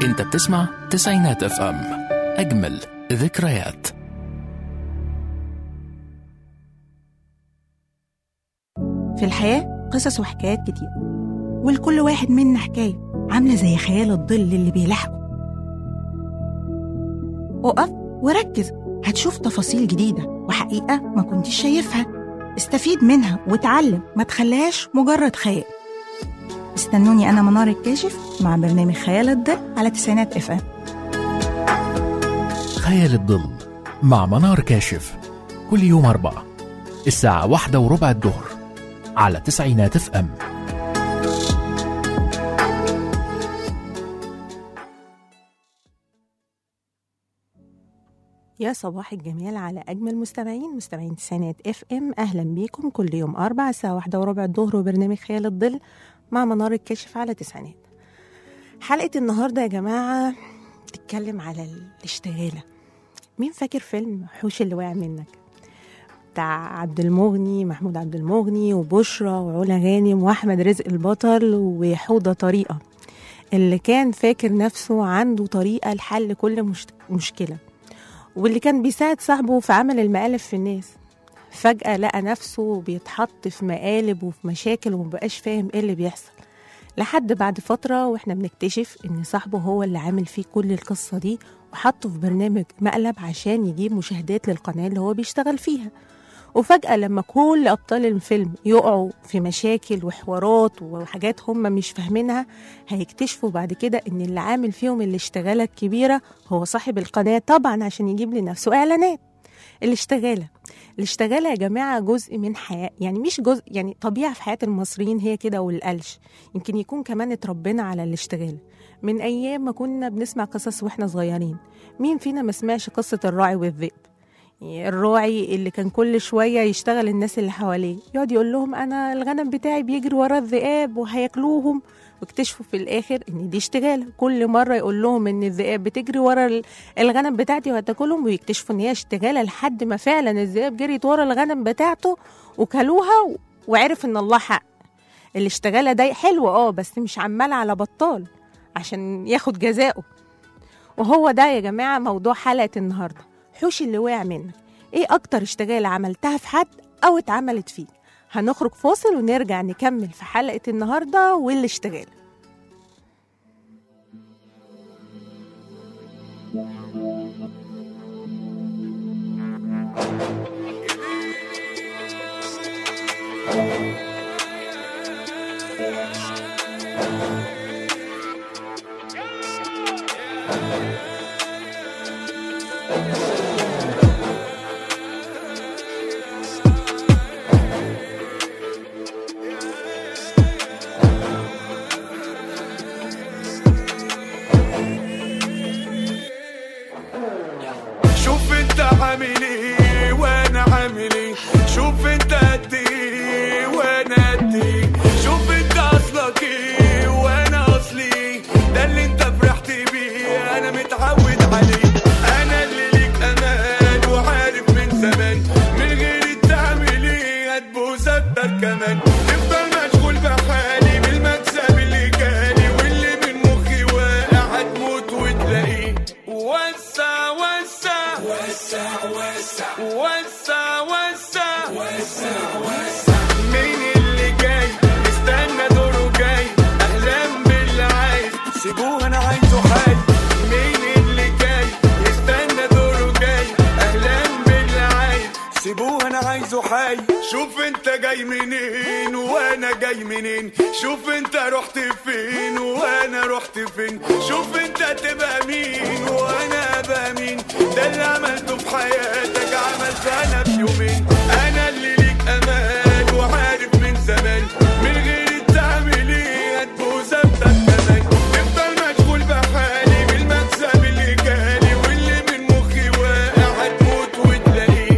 انت بتسمع تسعينات اف ام اجمل ذكريات في الحياة قصص وحكايات كتير ولكل واحد منا حكاية عاملة زي خيال الظل اللي بيلاحقه اقف وركز هتشوف تفاصيل جديدة وحقيقة ما كنتش شايفها استفيد منها وتعلم ما تخليهاش مجرد خيال استنوني أنا منار الكاشف مع برنامج خيال الظل على تسعينات اف ام خيال الظل مع منار كاشف كل يوم أربعة الساعة واحدة وربع الظهر على تسعينات اف ام يا صباح الجمال على أجمل مستمعين مستمعين تسعينات اف ام أهلا بيكم كل يوم أربع الساعة واحدة وربع الظهر وبرنامج خيال الظل مع منار الكاشف على تسعينات حلقة النهاردة يا جماعة بتتكلم على الاشتغالة مين فاكر فيلم حوش اللي واقع منك بتاع عبد المغني محمود عبد المغني وبشرى وعلا غانم واحمد رزق البطل وحوضة طريقة اللي كان فاكر نفسه عنده طريقة لحل كل مش... مشكلة واللي كان بيساعد صاحبه في عمل المقالب في الناس فجأة لقى نفسه بيتحط في مقالب وفي مشاكل ومبقاش فاهم ايه اللي بيحصل لحد بعد فترة واحنا بنكتشف ان صاحبه هو اللي عامل فيه كل القصة دي وحطه في برنامج مقلب عشان يجيب مشاهدات للقناة اللي هو بيشتغل فيها وفجأة لما كل أبطال الفيلم يقعوا في مشاكل وحوارات وحاجات هم مش فاهمينها هيكتشفوا بعد كده إن اللي عامل فيهم الاشتغالة الكبيرة هو صاحب القناة طبعا عشان يجيب لنفسه إعلانات الاشتغالة الاشتغالة يا جماعة جزء من حياة يعني مش جزء يعني طبيعة في حياة المصريين هي كده والقلش يمكن يكون كمان اتربينا على الاشتغال من أيام ما كنا بنسمع قصص وإحنا صغيرين مين فينا ما سمعش قصة الراعي والذئب الراعي اللي كان كل شويه يشتغل الناس اللي حواليه يقعد يقول لهم انا الغنم بتاعي بيجري ورا الذئاب وهياكلوهم واكتشفوا في الاخر ان دي اشتغاله كل مره يقول لهم ان الذئاب بتجري ورا ال- الغنم بتاعتي وهتاكلهم ويكتشفوا ان هي اشتغاله لحد ما فعلا الذئاب جريت ورا الغنم بتاعته وكلوها و- وعرف ان الله حق الاشتغاله ده حلو اه بس مش عمال على بطال عشان ياخد جزاؤه وهو ده يا جماعه موضوع حلقه النهارده حوش اللي وقع منك ايه اكتر اشتغالة عملتها في حد او اتعملت فيك هنخرج فاصل ونرجع نكمل في حلقة النهاردة والاشتغال شوف انت عامل ايه وانا عامل ايه شوف انت قد ايه وانا قد ايه شوف انت اصلك ايه وانا اصلي ايه ده اللي انت فرحت بيه انا متعود عليه انا اللي ليك امان وعارف من زمان من غير تعمل ايه هتبوس اكتر كمان تفضل مشغول بحالي بالمكسب اللي جالي واللي من مخي واقع هتموت وتلاقيه وسع وسع وسع وسع وسع وسع وسع وسع مين اللي جاي استنى دوره جاي اهلا باللي عايز سيبوه انا عايزه حي مين اللي جاي استنى دوره جاي اهلا باللي عايز سيبوه انا عايزه حي شوف انت جاي منين وانا جاي منين شوف انت رحت فين وانا رحت فين شوف انت تبقى مين وانا ابقى مين ده اللي عملته في حياتك عملته انا في يومين انا اللي ليك امان وعارف من زمان من غير تعمل ايه هتبوس اكتر كمان تفضل مشغول بحالي بالمكسب اللي جالي واللي من مخي واقع هتموت وتلاقيه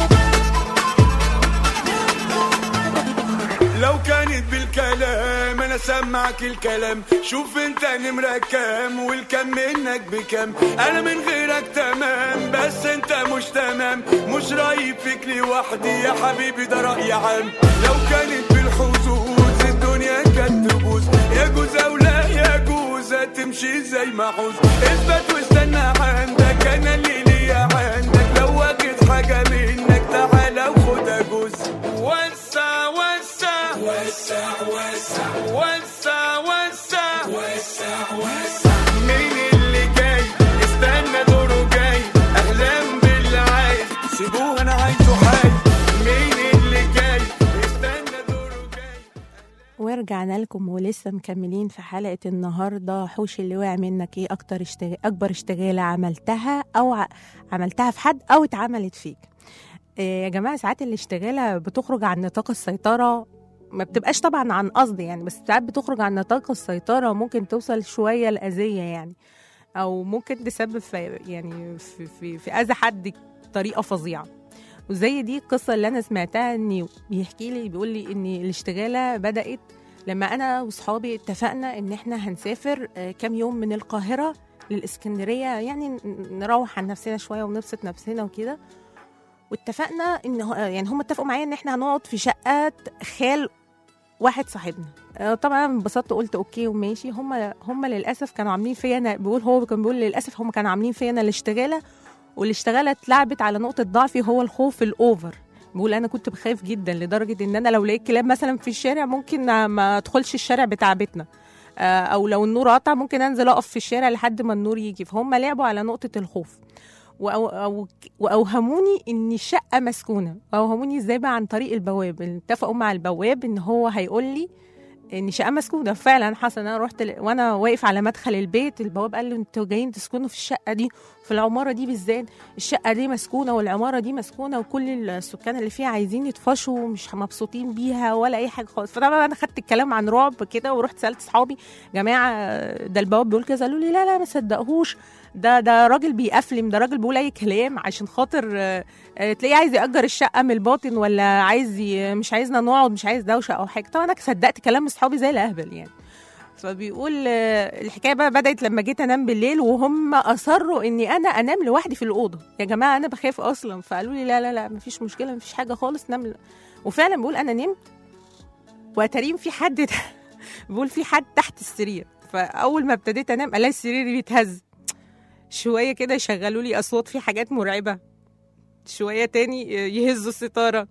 لو كانت بالكلام انا سمعك الكلام شوف انت نمرة كام والكم منك بكام انا من غيرك تمام بس انت مش تمام مش رايب فيك لوحدي يا حبيبي ده رأي عام لو كانت بالحظوظ الدنيا كانت تبوظ يجوز او لا يجوز هتمشي زي ما عوز اثبت واستنى عندك انا اللي ليا عندك لو واخد حاجة منك تعالى وخدها جوز وسع وسع وسع وسع وسع وسع وسع وسع مين اللي جاي استنى دوره جاي اهلا باللي عايز سيبوه انا عايزه حي مين اللي جاي استنى دوره جاي ورجعنا لكم ولسه مكملين في حلقة النهاردة حوش اللي وقع منك ايه أكتر اشتغال أكبر اشتغالة عملتها أو ع... عملتها في حد أو اتعملت فيك إيه يا جماعة ساعات الاشتغالة بتخرج عن نطاق السيطرة ما بتبقاش طبعا عن قصد يعني بس ساعات بتخرج عن نطاق السيطرة وممكن توصل شوية لأذية يعني أو ممكن تسبب في يعني في في, في أذى حد بطريقة فظيعة وزي دي القصة اللي أنا سمعتها إني بيحكي لي بيقول لي إن الاشتغالة بدأت لما أنا وصحابي اتفقنا إن إحنا هنسافر آه، كام يوم من القاهرة للإسكندرية يعني ن- نروح عن نفسنا شوية ونبسط نفسنا وكده واتفقنا إن هو- يعني هم اتفقوا معايا إن إحنا هنقعد في شقة خال واحد صاحبنا آه، طبعا انبسطت قلت اوكي وماشي هم هم للاسف كانوا عاملين فيا انا بيقول هو كان بيقول للاسف هم كانوا عاملين فيا انا الاشتغاله والاشتغاله اتلعبت على نقطه ضعفي هو الخوف الاوفر بقول انا كنت بخاف جدا لدرجه ان انا لو لقيت كلاب مثلا في الشارع ممكن ما ادخلش الشارع بتاع بيتنا آه، او لو النور قطع ممكن انزل اقف في الشارع لحد ما النور يجي فهم لعبوا على نقطه الخوف وأو أو واوهموني ان الشقه مسكونه واوهموني ازاي بقى عن طريق البواب اتفقوا مع البواب ان هو هيقول لي ان شقه مسكونه فعلا حصل انا رحت ل... وانا واقف على مدخل البيت البواب قال له انتوا جايين تسكنوا في الشقه دي في العماره دي بالذات الشقه دي مسكونه والعماره دي مسكونه وكل السكان اللي فيها عايزين يطفشوا ومش مبسوطين بيها ولا اي حاجه خالص فطبعا انا خدت الكلام عن رعب كده ورحت سالت اصحابي جماعه ده البواب بيقول كذا قالوا لي لا لا ما صدقهوش ده ده راجل بيأفلم ده راجل بيقول اي كلام عشان خاطر آه، آه، تلاقيه عايز يأجر الشقه من الباطن ولا عايز ي... مش عايزنا نقعد مش عايز دوشه او حاجه طبعا انا صدقت كلام اصحابي زي الاهبل يعني فبيقول آه، الحكايه بقى بدات لما جيت انام بالليل وهم اصروا اني انا انام لوحدي في الاوضه يا جماعه انا بخاف اصلا فقالوا لي لا لا لا مفيش مشكله مفيش حاجه خالص نام ل- وفعلا بيقول انا نمت واتاريم في حد بيقول في حد تحت السرير فاول ما ابتديت انام الاقي السرير بيتهز شويه كده يشغلوا لي اصوات في حاجات مرعبه شويه تاني يهزوا الستاره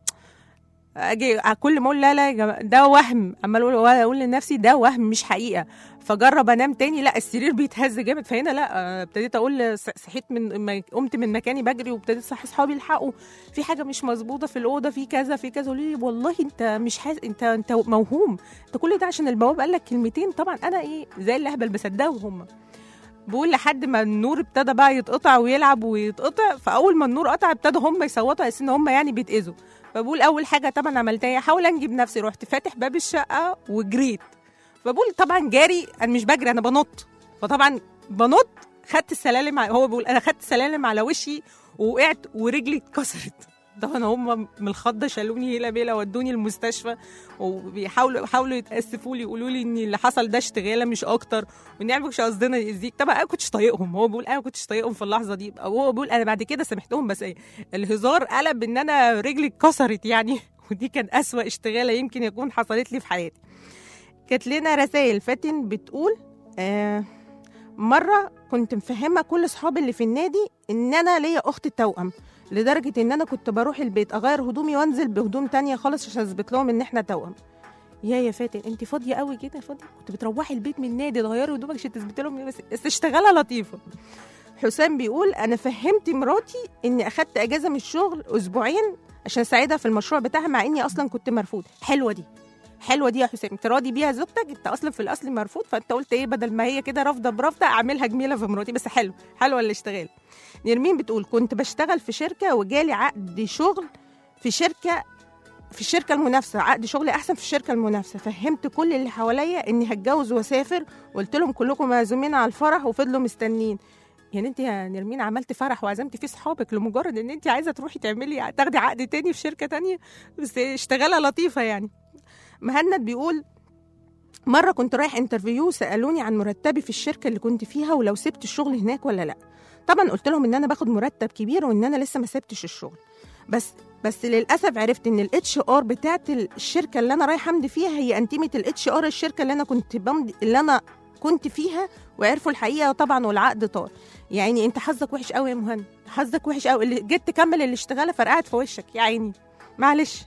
اجي كل ما اقول لا لا يا جماعه ده وهم عمال اقول اقول لنفسي ده وهم مش حقيقه فجرب انام تاني لا السرير بيتهز جامد فهنا لا آه، ابتديت اقول ص- صحيت من ما- قمت من مكاني بجري وابتديت صحي اصحابي الحقوا في حاجه مش مظبوطه في الاوضه في كذا في كذا قالوا لي والله انت مش حاس انت انت موهوم انت كل ده عشان البواب قال لك كلمتين طبعا انا ايه زي اللهبل بصدقهم هم بقول لحد ما النور ابتدى بقى يتقطع ويلعب ويتقطع فاول ما النور قطع ابتدوا هم يصوتوا على اساس ان هم يعني بيتاذوا فبقول اول حاجه طبعا عملتها إيه؟ احاول انجب نفسي رحت فاتح باب الشقه وجريت فبقول طبعا جاري انا مش بجري انا بنط فطبعا بنط خدت السلالم ع- هو بيقول انا خدت السلالم على وشي ووقعت ورجلي اتكسرت طبعا هم من الخضه شالوني هيلا بيلا ودوني المستشفى وبيحاولوا حاولوا يتاسفوا لي يقولوا لي ان اللي حصل ده اشتغاله مش اكتر وان احنا مش قصدنا يأذيك طبعا انا كنتش طايقهم هو بيقول انا ما كنتش طايقهم في اللحظه دي هو بيقول انا بعد كده سامحتهم بس ايه الهزار قلب ان انا رجلي اتكسرت يعني ودي كان اسوأ اشتغاله يمكن يكون حصلت لي في حياتي كانت لنا رسائل فاتن بتقول آه مرة كنت مفهمة كل صحابي اللي في النادي إن أنا ليا أخت توأم لدرجة إن أنا كنت بروح البيت أغير هدومي وأنزل بهدوم تانية خالص عشان أثبت لهم إن إحنا توأم يا يا فاتن انت فاضيه قوي كده فاضيه كنت بتروحي البيت من النادي تغيري هدومك عشان تثبتي لهم بس بس اشتغاله لطيفه حسام بيقول انا فهمت مراتي اني اخدت اجازه من الشغل اسبوعين عشان اساعدها في المشروع بتاعها مع اني اصلا كنت مرفوض حلوه دي حلوه دي يا حسام تراضي بيها زوجتك انت اصلا في الاصل مرفوض فانت قلت ايه بدل ما هي كده رافضه برافضه اعملها جميله في مراتي بس حلو حلوه الاشتغال نرمين بتقول كنت بشتغل في شركه وجالي عقد شغل في شركه في الشركه المنافسه عقد شغل احسن في الشركه المنافسه فهمت كل اللي حواليا اني هتجوز واسافر وقلت لهم كلكم معزومين على الفرح وفضلوا مستنين يعني انت يا نرمين عملتي فرح وعزمتي فيه صحابك لمجرد ان انت عايزه تروحي تعملي تاخدي عقد تاني في شركه تانية بس اشتغاله لطيفه يعني مهند بيقول مرة كنت رايح انترفيو سألوني عن مرتبي في الشركة اللي كنت فيها ولو سبت الشغل هناك ولا لا طبعا قلت لهم ان انا باخد مرتب كبير وان انا لسه ما سبتش الشغل بس بس للاسف عرفت ان الاتش ار بتاعت الشركه اللي انا رايحه امضي فيها هي انتيمه الاتش ار الشركه اللي انا كنت بمضي اللي انا كنت فيها وعرفوا الحقيقه طبعا والعقد طار يعني انت حظك وحش قوي يا مهند حظك وحش قوي اللي جيت تكمل الاشتغاله فرقعت في وشك يا عيني معلش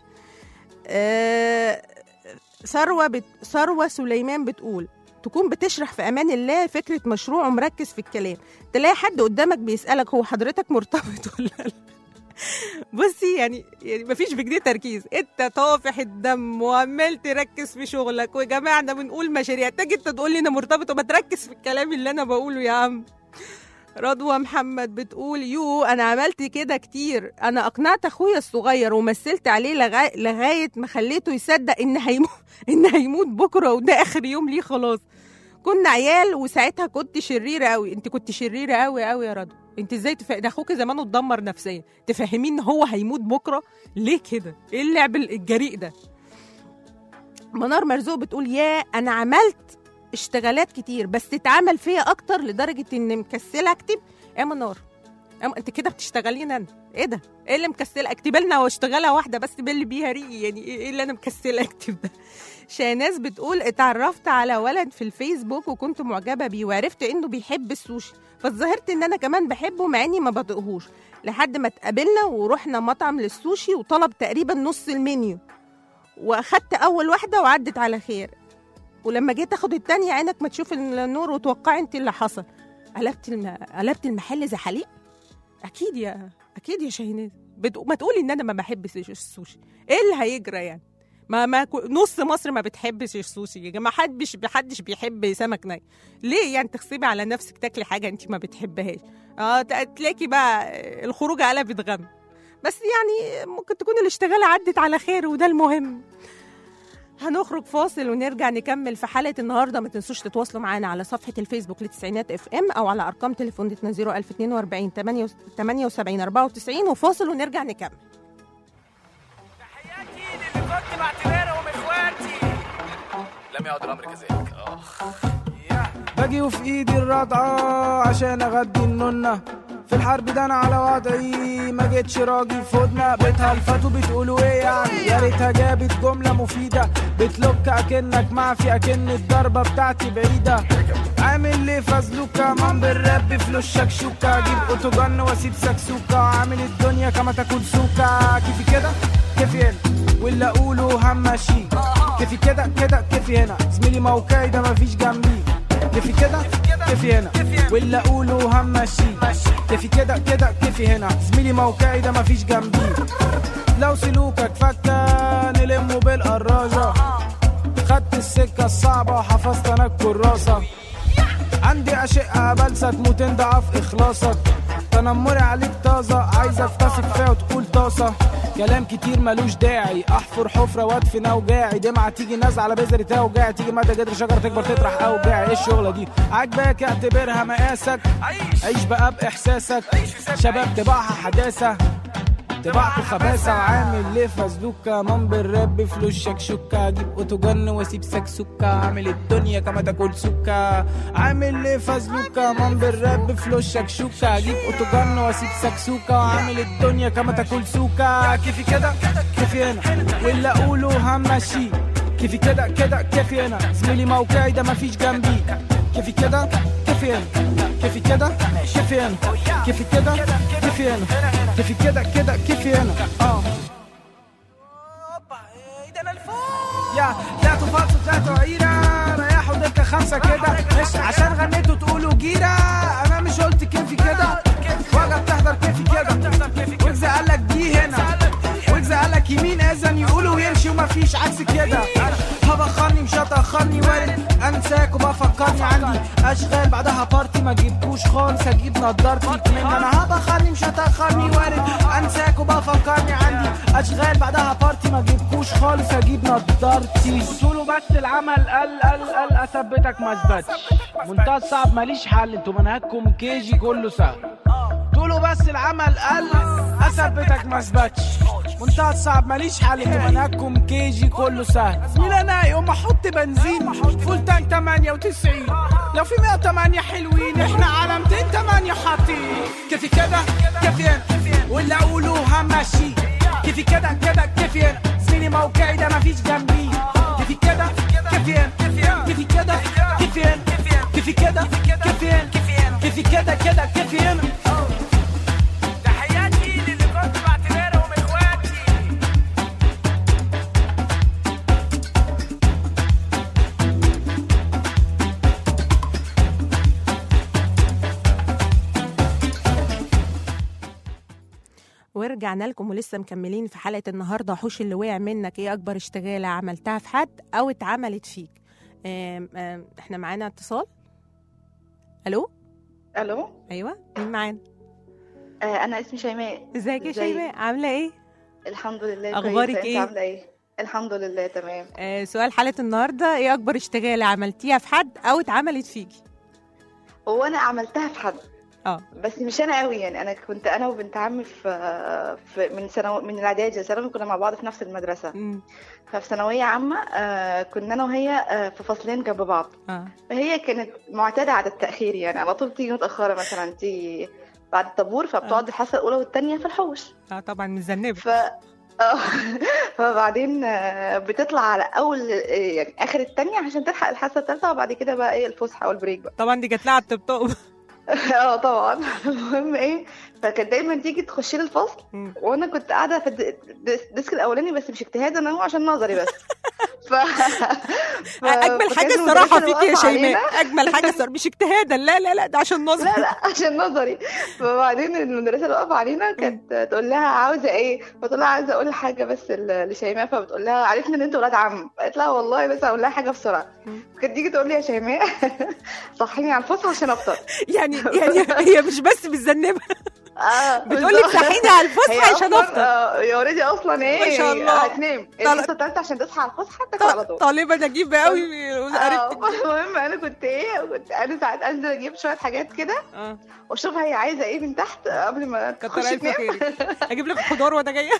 آه ثروه بت... ثروه سليمان بتقول تكون بتشرح في امان الله فكره مشروع ومركز في الكلام تلاقي حد قدامك بيسالك هو حضرتك مرتبط ولا لا بصي يعني يعني مفيش بجنيه تركيز انت طافح الدم وعمال تركز في شغلك ويا جماعه احنا بنقول مشاريع تيجي انت تقول لي انا مرتبط وما تركز في الكلام اللي انا بقوله يا عم رضوى محمد بتقول يو انا عملت كده كتير انا اقنعت اخويا الصغير ومثلت عليه لغايه لغايه ما خليته يصدق ان هيموت ان هيموت بكره وده اخر يوم ليه خلاص كنا عيال وساعتها كنت شريره قوي انت كنت شريره قوي قوي يا رضوى انت ازاي تف... ده اخوك زمانه اتدمر نفسيا تفهمين ان هو هيموت بكره ليه كده ايه اللعب الجريء ده منار مرزوق بتقول يا انا عملت اشتغالات كتير بس اتعمل فيا اكتر لدرجه ان مكسله اكتب يا منار يا م- انت كده بتشتغلين انا ايه ده ايه اللي مكسله اكتب لنا واشتغلها واحده بس باللي بيها ريقي يعني ايه إيه اللي انا مكسله اكتب ده شاهناز بتقول اتعرفت على ولد في الفيسبوك وكنت معجبه بيه وعرفت انه بيحب السوشي فظهرت ان انا كمان بحبه مع اني ما بطيقهوش لحد ما اتقابلنا ورحنا مطعم للسوشي وطلب تقريبا نص المنيو واخدت اول واحده وعدت على خير ولما جيت اخد التانية عينك ما تشوف النور وتوقعي انت اللي حصل قلبت الم... قلبت المحل زحاليق اكيد يا اكيد يا شاهيناز بتق... ما تقولي ان انا ما بحبش السوشي ايه اللي هيجرى يعني ما ما كو- نص مصر ما بتحبش السوشي يا جماعه حدش محدش بيحب سمك ني ليه يعني تغصبي على نفسك تاكلي حاجه انت ما بتحبهاش اه ت- تلاقي بقى الخروج قلبت غم بس يعني ممكن تكون الاشتغالة عدت على خير وده المهم هنخرج فاصل ونرجع نكمل في حلقة النهاردة ما تنسوش تتواصلوا معانا على صفحة الفيسبوك لتسعينات اف ام او على ارقام تليفوناتنا 01042 78 94 وفاصل ونرجع نكمل تحياتي للي كنت بعتبرهم اخواتي لم يعد الامر كذلك اه باجي وفي ايدي الرضعة عشان اغدي النونة في الحرب ده انا على وضعي ما جيتش راجل فودنا بتهلفتوا بتقولوا ايه يعني يا ريتها جابت جملة مفيدة بتلوك اكنك معفي اكن الضربة بتاعتي بعيدة عامل ليه فازلوكا مان بالراب فلوس شكشوكا اجيب اوتوجن واسيب سكسوكا عامل الدنيا كما تاكل سوكا كيفي كده كيفي هنا واللي اقوله همشي كيفي كده كده كيفي هنا زميلي موقعي ده مفيش جنبي كيفي كده كيفي هنا واللي اقوله همشي كيفي كده كده كيفي هنا زميلي موقعي ده مفيش جنبي لو سلوكك فكة نلمه بالقراجة خدت السكة الصعبة وحفظت انا الكراسة عندي أشقة بلسة تموت ضعف إخلاصك تنمري عليك طازة عايزك تثق فيها وتقول طاسة كلام كتير ملوش داعي احفر حفرة وادفن اوجاعي دمعة تيجي نازلة على بذرة اوجاعي تيجي مدى جدر شجرة تكبر تطرح اوجاعي ايه الشغلة دي عاجباك اعتبرها مقاسك عيش بقى باحساسك شباب طباعها حداثة طباعته خباثة وعامل ليه فازلوكا مان بالراب فلوس شكشوكا اجيب اوتوجن واسيب سكسوكا عامل الدنيا كما تاكل سكا عامل ليه فازلوكا مان بالراب فلوس شكشوكا اجيب اوتوجن واسيب سكسوكا عامل الدنيا كما تاكل سوكا كيفي كده كيفي هنا واللي اقوله همشي كيفي كده كده كيفي هنا زميلي موقعي ده مفيش جنبي كيفي كده كيفي هنا كيفي كده كيفي هنا كيفي كده كيفي هنا كيفي كده كده كيفي هنا اه يا طلعتوا فالصو طلعتوا عيرة ريحوا دكة خمسة كده مش عشان غنيتوا تقولوا جيرة أنا مش قلت كيفي كده وجا بتحضر كيفي كده ويجز قالك دي هنا ويجز قالك يمين إذن يقولوا ويمشي ومفيش عكس كده هبخرني مش هتأخرني وارد أنساك وبفكرني عندي أشغال بعدها بارتي ما جبتوش خالص هجيب نضارتي من أنا هبخرني مش هتأخرني وارد أنساك وبفكرني عندي أشغال بعدها بارتي ما جبتوش خالص هجيب نضارتي قولوا بس العمل قل قل قل أثبتك ما أثبتش منتهى الصعب ماليش حل انتوا منهجكم كيجي كله سهل تقولوا بس العمل قل اثبتك ما اثبتش منتهى الصعب ماليش حل انتوا منهجكم كيجي كله سهل زميل انا يوم احط بنزين فول تانك 98 لو في 108 حلوين احنا على 208 حاطين كيفي كده كيفين واللي اقوله همشي كيفي كده كده كيفين زميلي موقعي ده مفيش جنبي كيفي كده كيفين كيفي كده كيفين كيفي كده كيفين كيفي كده كده كيفين تحياتي للي كنت بعتبرهم اخواتي ورجعنا لكم ولسه مكملين في حلقه النهارده وحوش اللي وقع منك ايه اكبر اشتغاله عملتها في حد او اتعملت فيك آم، آم، احنا معانا اتصال الو الو ايوه مين معانا آه انا اسمي شيماء ازيك يا ازيك؟ شيماء عامله ايه الحمد لله أخبارك كويسة. إيه؟ انت عامله ايه الحمد لله تمام آه سؤال حلقه النهارده ايه اكبر اشتغاله عملتيها في حد او اتعملت فيكي هو انا عملتها في حد اه بس مش انا قوي يعني انا كنت انا وبنت عمي في, في من ثانوي من الاعدادي ثانوي كنا مع بعض في نفس المدرسه أمم، ففي ثانويه عامه آه كنا انا وهي آه في فصلين جنب بعض اه فهي كانت معتاده على التاخير يعني على طول تيجي متاخره مثلا تيجي بعد الطابور فبتقعد الحصه الاولى والثانيه في الحوش اه طبعا متذنبه ف اه فبعدين آه، بتطلع على اول آه، يعني اخر التانية عشان تلحق الحصه الثالثه وبعد كده بقى ايه الفسحه والبريك بقى طبعا دي جات لها على الطبطاب اه طبعا المهم ايه فكانت دايما تيجي تخش لي الفصل مم. وانا كنت قاعده في الد- الديس- الديسك الاولاني بس مش اجتهادا انا هو عشان نظري بس ف... ف... اجمل فكان حاجه المدرسة الصراحه اللي فيكي يا واقفة علينا- شيماء اجمل حاجه الصراحه مش اجتهادا لا لا لا ده عشان نظر لا لا عشان نظري فبعدين المدرسه اللي واقفه علينا كانت تقول لها عاوزه ايه فتقول لها عايزه اقول حاجه بس ل- لشيماء فبتقول لها عرفنا ان انتوا ولاد عم قالت لها والله بس اقول لها حاجه بسرعه مم. كانت تيجي تقول لي يا شيماء صحيني على الفصل عشان افطر يعني يعني هي مش بس بتذنبها اه بتقول لك بالظبط. صحيني على هي الفسحه عشان أصلاً- افطر اه هي اوريدي اصلا ايه ما شاء الله. هتنام طل- الحصه الثالثه عشان تصحى على الفسحه تاكل على طول طالبه نجيبه قوي اه وقربت المهم انا كنت ايه كنت انا ساعات انزل اجيب شويه حاجات كده اه واشوف هي عايزه ايه من تحت قبل ما كتر تخش الف تنام خيرك اجيب لك خضار وانا جايه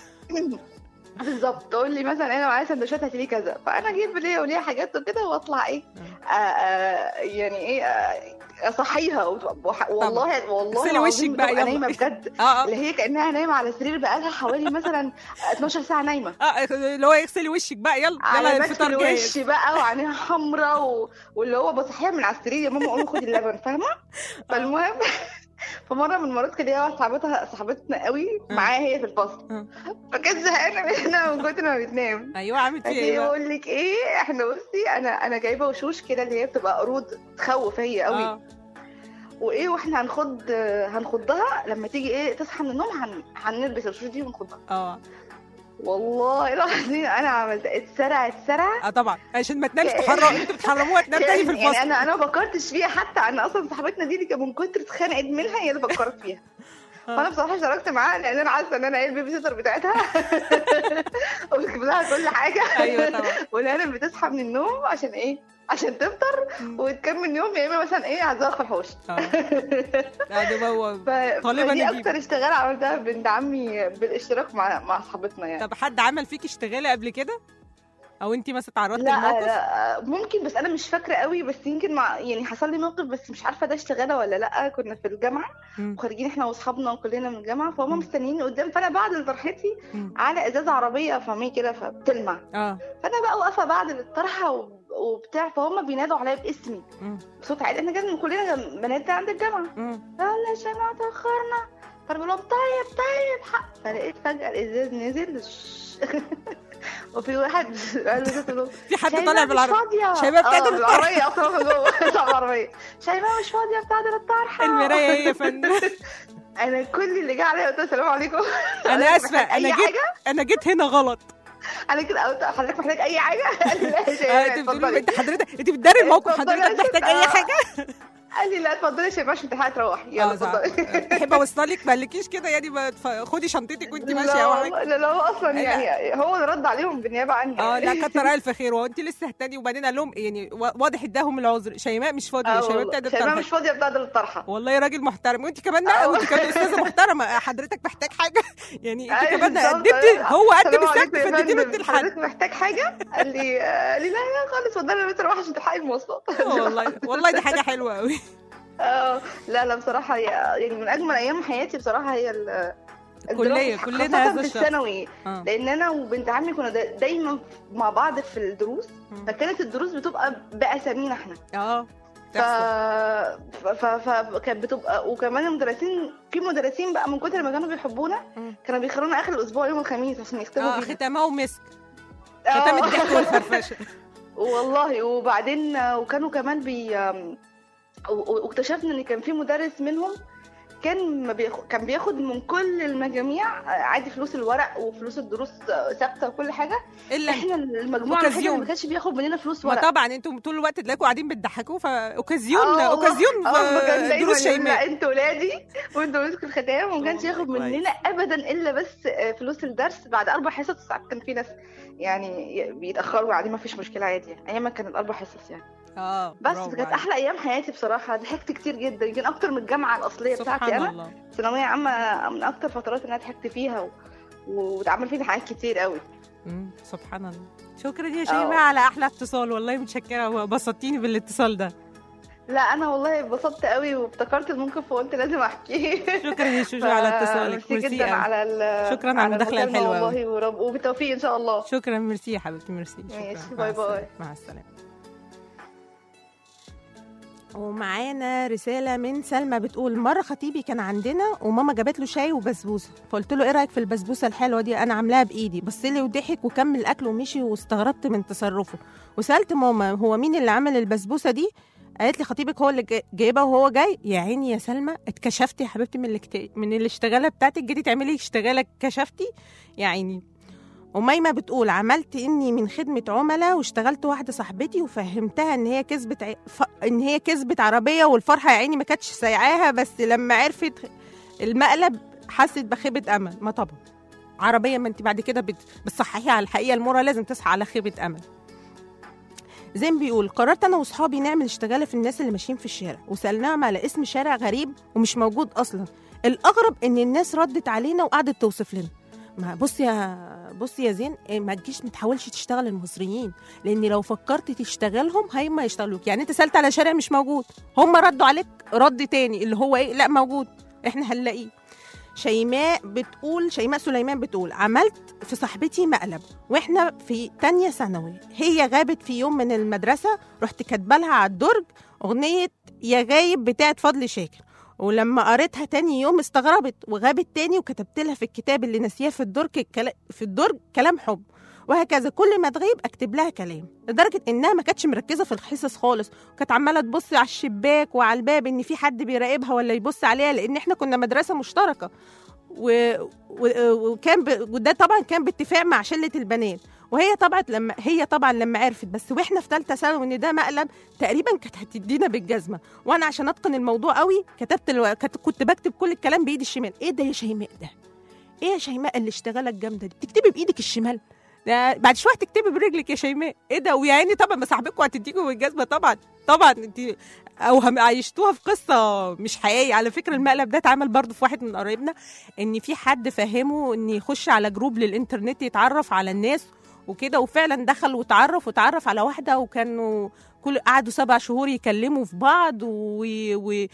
بالظبط تقول لي مثلا انا معايا سندوتشات هاتي لي كذا فانا اجيب ليا وليها حاجات وكده واطلع ايه آه آه يعني ايه آه اصحيها وت- وح- والله والله اغسلي العظيم وشك بقى، بتبقى يلا. نايمه بجد اه اه اللي هي كانها نايمه على سرير بقالها حوالي مثلا 12 ساعه نايمه اه اللي هو يغسلي وشك بقى يلا على يلا بس الفطار جاهز الوش بقى وعينيها حمراء و... واللي هو بصحيها من على السرير يا ماما قومي خدي اللبن فاهمه فالمهم فمره من المرات كده هي واحده صاحبتها صاحبتنا قوي معاها هي في الفصل آه. فكانت زهقانه منها من كتر ما بتنام ايوه عملت فيها فدي ايه بقى؟ بقول لك ايه احنا بصي انا انا جايبه وشوش كده اللي هي بتبقى قرود تخوف هي قوي اه وايه واحنا هنخض هنخضها لما تيجي ايه تصحى من النوم هن... هنلبس الوشوش دي ونخضها اه والله العظيم انا عملت اتسرع اتسرع اه طبعا عشان ما تنامش تحرم انتوا بتحرموها تنام تاني في يعني الفصل انا انا ما فكرتش فيها حتى انا اصلا صاحبتنا دي اللي كان من كتر اتخانقت منها هي اللي فكرت فيها آه. فانا بصراحه اشتركت معاها لان انا عارفه ان انا ايه البيبي سيتر بتاعتها وبجيب لها كل حاجه ايوه طبعا وانا بتصحى من النوم عشان ايه عشان تفطر مم. وتكمل يوم يا اما مثلا ايه عايزاها في الحوش اه لا ده هو ف... طالبة فدي نجيبة. اكتر اشتغال عملتها بنت عمي بالاشتراك مع مع صاحبتنا يعني طب حد عمل فيك اشتغاله قبل كده او انت مثلا تعرضتي لا, لموقف لا ممكن بس انا مش فاكره قوي بس يمكن مع يعني حصل لي موقف بس مش عارفه ده اشتغاله ولا لا كنا في الجامعه مم. وخارجين احنا واصحابنا وكلنا من الجامعه فهم مم. مستنيين قدام فانا بعد طرحتي مم. على ازاز عربيه فاهمين كده فبتلمع اه فانا بقى واقفه بعد الطرحه و- وبتاع فهم بينادوا عليا باسمي مم. بصوت عالي احنا كان كلنا بنات عند الجامعه مم. يلا عشان اتاخرنا فانا بقول لهم طيب طيب حق فلقيت فجاه الازاز نزل وفي واحد قال له قلت له في حد شيماء طالع مش بالعربيه فاضية شيماء بتاعت اه الطرح. بالعربية اصلا جوه بتاع العربية شيماء مش فاضية بتاعت الطرحة المرايه هي يا فندم انا كل اللي جه عليا قلت له السلام عليكم انا اسفه محتاج انا أي جيت حاجة؟ انا جيت هنا غلط انا كده قلت حضرتك محتاج اي حاجة قال لي لا يا آه، شيماء انت بتقولي اتفضلي انت حضرتك انت بتداري الموقف اتفضلي حضرتك يا محتاج ست. اي آه. حاجه قال لي لا اتفضلي يا شيماء عشان تلحقي تروحي يلا آه، صح. اتفضلي تحب اوصلك مالكيش كده يعني ما تف- خدي شنطتك وانت ماشيه لا وراك. والله- لا لا هو اصلا يعني هو اللي رد عليهم بالنيابه عني اه يعني. لا كتر الف خير وانت لسه هتاني وبعدين قال لهم يعني وا- واضح اداهم العذر شيماء مش فاضيه آه شيماء والله. بتاعت شيماء الطرح مش فاضيه بتاعت الطرحه والله راجل محترم وانت كمان لا وانت كمان استاذه محترمه حضرتك محتاج حاجه يعني انت أيوة كمان بالظبط. قدمتي هو قدم السلام السبت عليكم يا فاديتي له فندم. انت الحل حضرتك محتاج حاجه قال لي قال لي لا لا خالص اتفضلي يا بنت روحي عشان تلحقي المواصلات آه والله والله دي حاجه حلوه قوي اه لا لا بصراحه هي يعني من اجمل ايام حياتي بصراحه هي ال- الكلية، الدراسة، كلنا خاصة هذا في الشخص. الثانوي اه لان انا وبنت عمي كنا دا- دايما مع بعض في الدروس مم. فكانت الدروس بتبقى باسامينا احنا اه ف... تحصل. ف... ف... فكانت بتبقى وكمان المدرسين في مدرسين بقى من كتر ما كانوا بيحبونا مم. كانوا بيخلونا اخر الاسبوع يوم الخميس عشان يختموا اه بينا ختامها ومسك آه. ختام الضحك والفرفشه والله وبعدين وكانوا كمان بي و- و- واكتشفنا ان كان في مدرس منهم كان ما بياخد كان بياخد من كل المجاميع عادي فلوس الورق وفلوس الدروس ثابته وكل حاجه الا انت احنا المجموعه الوحيده اللي أوكازيون. ما كانش بياخد مننا فلوس ما ورق طبعا انتم طول الوقت تلاقوا قاعدين بتضحكوا فاوكازيون آه والله. اوكازيون اه فكان في دايما دروس يقول لا شيماء انتوا ولادي وانتوا مسكوا الختام وما كانش والله ياخد كويس. مننا ابدا الا بس فلوس الدرس بعد اربع حصص ساعات كان في ناس يعني بيتاخروا عادي ما فيش مشكله عادي يعني ايام ما كان الاربع حصص يعني اه بس برافو كانت عليك. احلى ايام حياتي بصراحه ضحكت كتير جدا يمكن اكتر من الجامعه الاصليه بتاعتي سبحان انا الله ثانويه عامه من اكتر فترات اللي انا ضحكت فيها و... واتعمل فيها حاجات كتير قوي مم، سبحان الله شكرا يا شيماء على احلى اتصال والله متشكره وبسطتيني بالاتصال ده لا انا والله اتبسطت قوي وافتكرت الموقف وقلت لازم احكيه شكرا يا شوشو على اتصالك ميرسي ميرسي جدا قوي. على ال شكراً على المداخلة المكالمة الحلوة أوي. والله ورب وبالتوفيق ان شاء الله شكرا ميرسي يا حبيبتي ميرسي شكرا ماشي، مع باي السلامة. باي. مع السلامه ومعانا رسالة من سلمى بتقول مرة خطيبي كان عندنا وماما جابت له شاي وبسبوسة فقلت له ايه رأيك في البسبوسة الحلوة دي انا عاملاها بايدي بص لي وضحك وكمل الاكل ومشي واستغربت من تصرفه وسألت ماما هو مين اللي عمل البسبوسة دي قالت لي خطيبك هو اللي جاي- جايبها وهو جاي يا عيني يا سلمى اتكشفتي يا حبيبتي من الاكت... من الاشتغاله بتاعتك جيتي تعملي اشتغاله كشفتي يا عيني أميمة بتقول عملت إني من خدمة عملاء واشتغلت واحدة صاحبتي وفهمتها إن هي كسبت ع... ف... إن هي كسبت عربية والفرحة يا عيني ما كانتش سايعاها بس لما عرفت المقلب حست بخيبة أمل ما طبعا عربية ما أنت بعد كده بت... بتصححيها على الحقيقة المرة لازم تصحى على خيبة أمل زين بيقول قررت انا واصحابي نعمل اشتغاله في الناس اللي ماشيين في الشارع وسالناهم على اسم شارع غريب ومش موجود اصلا الاغرب ان الناس ردت علينا وقعدت توصف لنا ما بص يا بص يا زين إيه، ما تجيش ما تحاولش تشتغل المصريين لان لو فكرت تشتغلهم هيما يشتغلوك يعني انت سالت على شارع مش موجود هم ردوا عليك رد تاني اللي هو ايه لا موجود احنا هنلاقيه شيماء بتقول شيماء سليمان بتقول عملت في صاحبتي مقلب واحنا في تانية ثانوي هي غابت في يوم من المدرسة رحت كاتبه لها على الدرج أغنية يا غايب بتاعت فضل شاكر ولما قريتها تاني يوم استغربت وغابت تاني وكتبت لها في الكتاب اللي ناسياه في الدرج الكلا... في الدرج كلام حب وهكذا كل ما تغيب اكتب لها كلام لدرجه انها ما كانتش مركزه في الحصص خالص وكانت عماله تبص على الشباك وعلى الباب ان في حد بيراقبها ولا يبص عليها لان احنا كنا مدرسه مشتركه و... و... وكان ب... وده طبعا كان باتفاق مع شله البنات وهي طبعا لما هي طبعا لما عرفت بس واحنا في ثالثه ثانوي ان ده مقلب تقريبا كانت هتدينا بالجزمه وانا عشان اتقن الموضوع قوي كتبت الو... كت- كنت بكتب كل الكلام بايدي الشمال ايه ده يا شيماء ده ايه يا شيماء اللي اشتغلت جامده دي تكتبي بايدك الشمال ده بعد شويه تكتبي برجلك يا شيماء ايه ده ويا عيني طبعا ما صاحبكم هتديكوا بالجزمه طبعا طبعا انت او هم عيشتوها في قصه مش حقيقيه على فكره المقلب ده اتعمل برضه في واحد من قرايبنا ان في حد فهمه ان يخش على جروب للانترنت يتعرف على الناس وكده وفعلا دخل وتعرف وتعرف على واحده وكانوا كل قعدوا سبع شهور يكلموا في بعض و- و-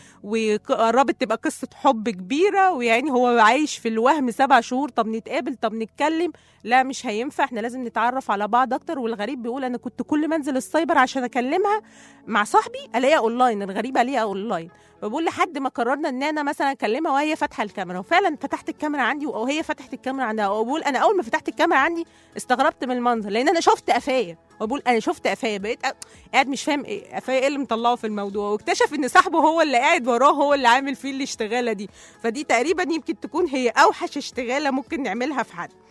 وقربت تبقى قصه حب كبيره ويعني هو عايش في الوهم سبع شهور طب نتقابل طب نتكلم لا مش هينفع احنا لازم نتعرف على بعض اكتر والغريب بيقول انا كنت كل ما انزل السايبر عشان اكلمها مع صاحبي الاقيها اونلاين الغريب الاقيها اونلاين فبقول لحد ما قررنا ان انا مثلا اكلمها وهي فاتحه الكاميرا وفعلا فتحت الكاميرا عندي وهي فتحت الكاميرا عندها وبقول انا اول ما فتحت الكاميرا عندي استغربت من المنظر لان انا شفت قفايا وبقول انا شفت قفايا بقيت أ- قاعد مش فاهم ايه قفايا ايه اللي مطلعه في الموضوع واكتشف ان صاحبه هو اللي قاعد وراه هو اللي عامل فيه الاشتغاله دي فدي تقريبا يمكن تكون هي اوحش اشتغاله ممكن نعملها في حد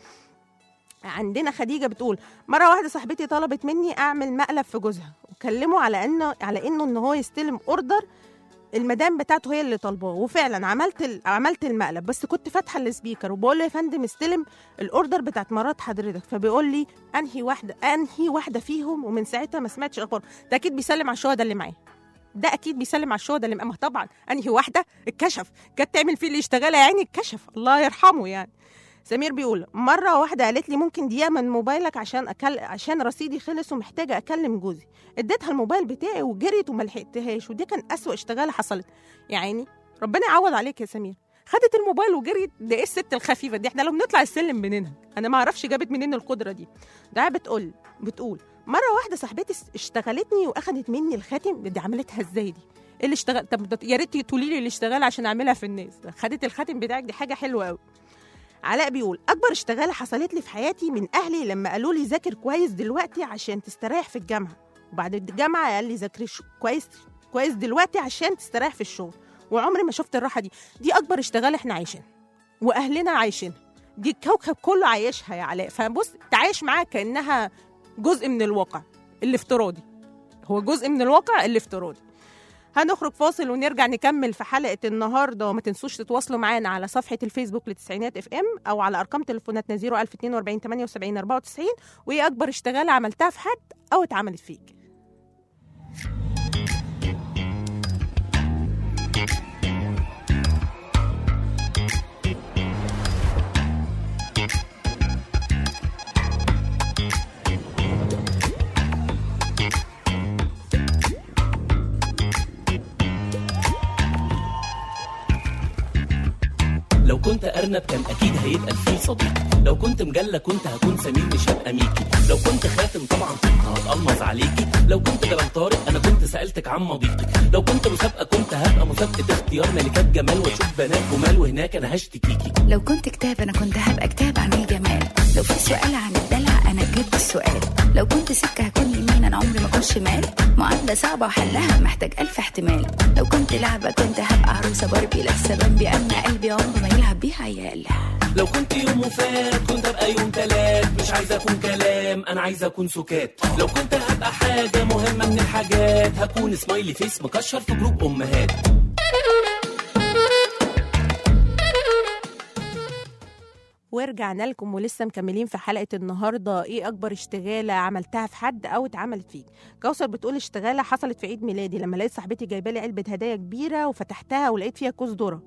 عندنا خديجه بتقول مره واحده صاحبتي طلبت مني اعمل مقلب في جوزها وكلمه على انه على انه ان هو يستلم اوردر المدام بتاعته هي اللي طالباه وفعلا عملت ال... عملت المقلب بس كنت فاتحه السبيكر وبقول له يا فندم استلم الاوردر بتاعت مرات حضرتك فبيقول لي انهي واحده انهي واحده فيهم ومن ساعتها ما سمعتش اخبار ده اكيد بيسلم على الشهداء اللي معاه ده اكيد بيسلم على الشهداء اللي معاه ما طبعا انهي واحده اتكشف كانت تعمل فيه اللي يشتغلها يا عيني اتكشف الله يرحمه يعني سمير بيقول مرة واحدة قالت لي ممكن دقيقة من موبايلك عشان أكل... عشان رصيدي خلص ومحتاجة أكلم جوزي اديتها الموبايل بتاعي وجريت وما لحقتهاش ودي كان أسوأ اشتغالة حصلت يا عيني ربنا يعوض عليك يا سمير خدت الموبايل وجريت ده ايه الست الخفيفة دي احنا لو بنطلع السلم بننهج انا ما اعرفش جابت منين القدرة دي ده بتقول بتقول مرة واحدة صاحبتي اشتغلتني واخدت مني الخاتم دي عملتها ازاي دي ايه اللي اشتغل طب ده- يا ريت تقولي لي اللي اشتغل عشان اعملها في الناس خدت الخاتم بتاعك دي حاجة حلوة قوي علاء بيقول اكبر اشتغاله حصلت لي في حياتي من اهلي لما قالوا لي ذاكر كويس دلوقتي عشان تستريح في الجامعه وبعد الجامعه قال لي ذاكري شو- كويس كويس دلوقتي عشان تستريح في الشغل وعمري ما شفت الراحه دي دي اكبر اشتغال احنا عايشينها واهلنا عايشينها دي الكوكب كله عايشها يا علاء فبص تعايش معاها كانها جزء من الواقع الافتراضي هو جزء من الواقع الافتراضي هنخرج فاصل ونرجع نكمل في حلقة النهاردة وما تنسوش تتواصلوا معانا على صفحة الفيسبوك لتسعينات اف ام أو على أرقام تليفوناتنا 01042 78 94 وإيه أكبر اشتغالة عملتها في حد أو اتعملت فيك لو كنت أرنب كان أكيد هيبقى الفيل صديقي لو كنت مجلة كنت هكون سمير مش هبقى ميكي لو كنت خاتم طبعا كنت هتقلمظ عليكي لو كنت جبل طارق أنا كنت سألتك عن مضيقي لو كنت مسابقة كنت هبقى مسابقة اختيار ملكات جمال وأشوف بنات جمال وهناك أنا هشتكيكي لو كنت كتاب انا كنت هبقى كتاب عن الجمال لو في سؤال عن الدلع انا جبت السؤال لو كنت سكه هكون يمين انا عمري ما اكون شمال معادله صعبه وحلها محتاج الف احتمال لو كنت لعبه كنت هبقى عروسه باربي لابسه بامبي اما قلبي عمره ما يلعب بيها عيال لو كنت يوم وفات كنت ابقى يوم تلات مش عايز اكون كلام انا عايز اكون سكات لو كنت هبقى حاجه مهمه من الحاجات هكون سمايلي فيس مكشر في جروب امهات ورجعنا لكم ولسه مكملين في حلقة النهاردة ايه أكبر اشتغالة عملتها في حد أو اتعملت فيك كوثر بتقول اشتغالة حصلت في عيد ميلادي لما لقيت صاحبتي جايبة لي علبة هدايا كبيرة وفتحتها ولقيت فيها كوز ذرة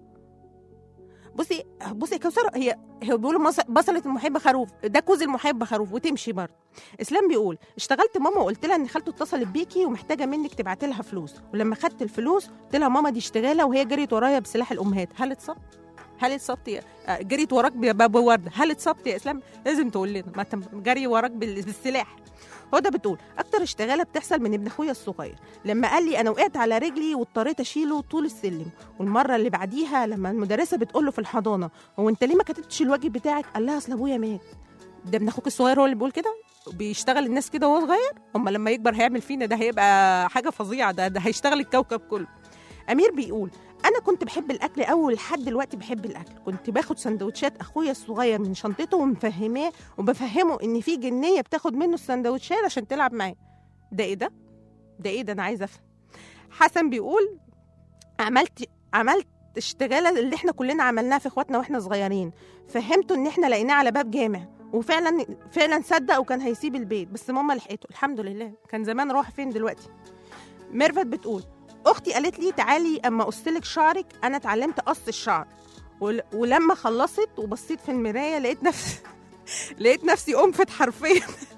بصي بصي يا كوثر هي هي بيقولوا مص- بصلة المحب خروف ده كوز المحب خروف وتمشي برضه اسلام بيقول اشتغلت ماما وقلت لها ان خالته اتصلت بيكي ومحتاجه منك تبعتي لها فلوس ولما خدت الفلوس قلت لها ماما دي اشتغاله وهي جريت ورايا بسلاح الامهات هل اتصبت هل اتصبت يا آه، جريت وراك ب- بورده هل اتصبت يا اسلام لازم تقول لنا ما تم- جري وراك بال- بالسلاح هدى بتقول اكتر اشتغاله بتحصل من ابن اخويا الصغير لما قال لي انا وقعت على رجلي واضطريت اشيله طول السلم والمره اللي بعديها لما المدرسه بتقول له في الحضانه هو انت ليه ما كتبتش الواجب بتاعك قال لها اصل ابويا مات ده ابن اخوك الصغير هو اللي بيقول كده بيشتغل الناس كده وهو صغير اما لما يكبر هيعمل فينا ده هيبقى حاجه فظيعه ده ده هيشتغل الكوكب كله امير بيقول انا كنت بحب الاكل قوي لحد دلوقتي بحب الاكل كنت باخد سندوتشات اخويا الصغير من شنطته ومفهماه وبفهمه ان في جنيه بتاخد منه السندوتشات عشان تلعب معاه ده ايه ده ده ايه ده انا عايزه افهم حسن بيقول عملت عملت اشتغاله اللي احنا كلنا عملناها في اخواتنا واحنا صغيرين فهمته ان احنا لقيناه على باب جامع وفعلا فعلا صدق وكان هيسيب البيت بس ماما لحقته الحمد لله كان زمان راح فين دلوقتي ميرفت بتقول اختي قالت لي تعالي اما اقصلك شعرك انا اتعلمت قص الشعر ول- ولما خلصت وبصيت في المرايه لقيت نفسي لقيت نفسي انفت حرفيا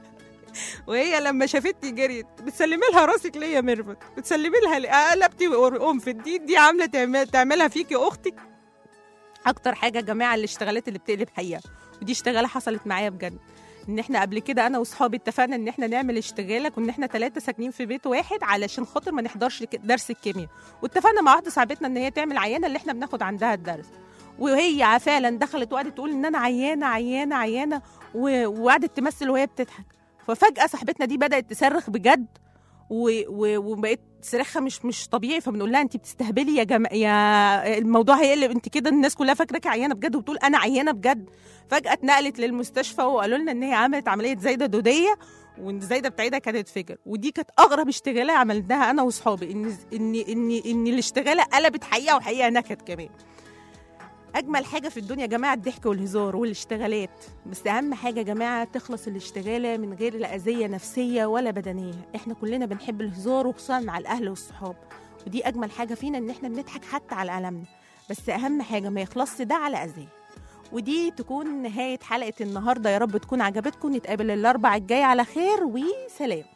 وهي لما شافتني جريت بتسلمي لها راسك ليه يا ميرفت بتسلمي لها ليه قلبتي انفت دي دي عامله تعمل تعملها فيكي اختك اكتر حاجه يا جماعه الاشتغالات اللي بتقلب حقيقه ودي اشتغاله حصلت معايا بجد ان احنا قبل كده انا واصحابي اتفقنا ان احنا نعمل اشتغاله كنا احنا ثلاثه ساكنين في بيت واحد علشان خاطر ما نحضرش ك- درس الكيمياء واتفقنا مع واحده صاحبتنا ان هي تعمل عيانه اللي احنا بناخد عندها الدرس وهي فعلا دخلت وقعدت تقول ان انا عيانه عيانه عيانه و- وقعدت تمثل وهي بتضحك ففجاه صاحبتنا دي بدات تصرخ بجد و... و... وبقيت صراخها مش مش طبيعي فبنقول لها انت بتستهبلي يا جم... يا الموضوع هيقلب انت كده الناس كلها فاكراكي عيانه بجد وبتقول انا عيانه بجد فجاه اتنقلت للمستشفى وقالوا لنا ان هي عملت عمليه زايده دوديه وان زايده بتاعتها كانت فجر ودي كانت اغرب اشتغاله عملناها انا واصحابي ان ان ان ان الاشتغاله قلبت حقيقه وحقيقه نكد كمان اجمل حاجه في الدنيا يا جماعه الضحك والهزار والاشتغالات بس اهم حاجه يا جماعه تخلص الاشتغاله من غير لا اذيه نفسيه ولا بدنيه احنا كلنا بنحب الهزار وخصوصا مع الاهل والصحاب ودي اجمل حاجه فينا ان احنا بنضحك حتى على المنا بس اهم حاجه ما يخلصش ده على اذيه ودي تكون نهايه حلقه النهارده يا رب تكون عجبتكم نتقابل الاربع الجاي على خير وسلام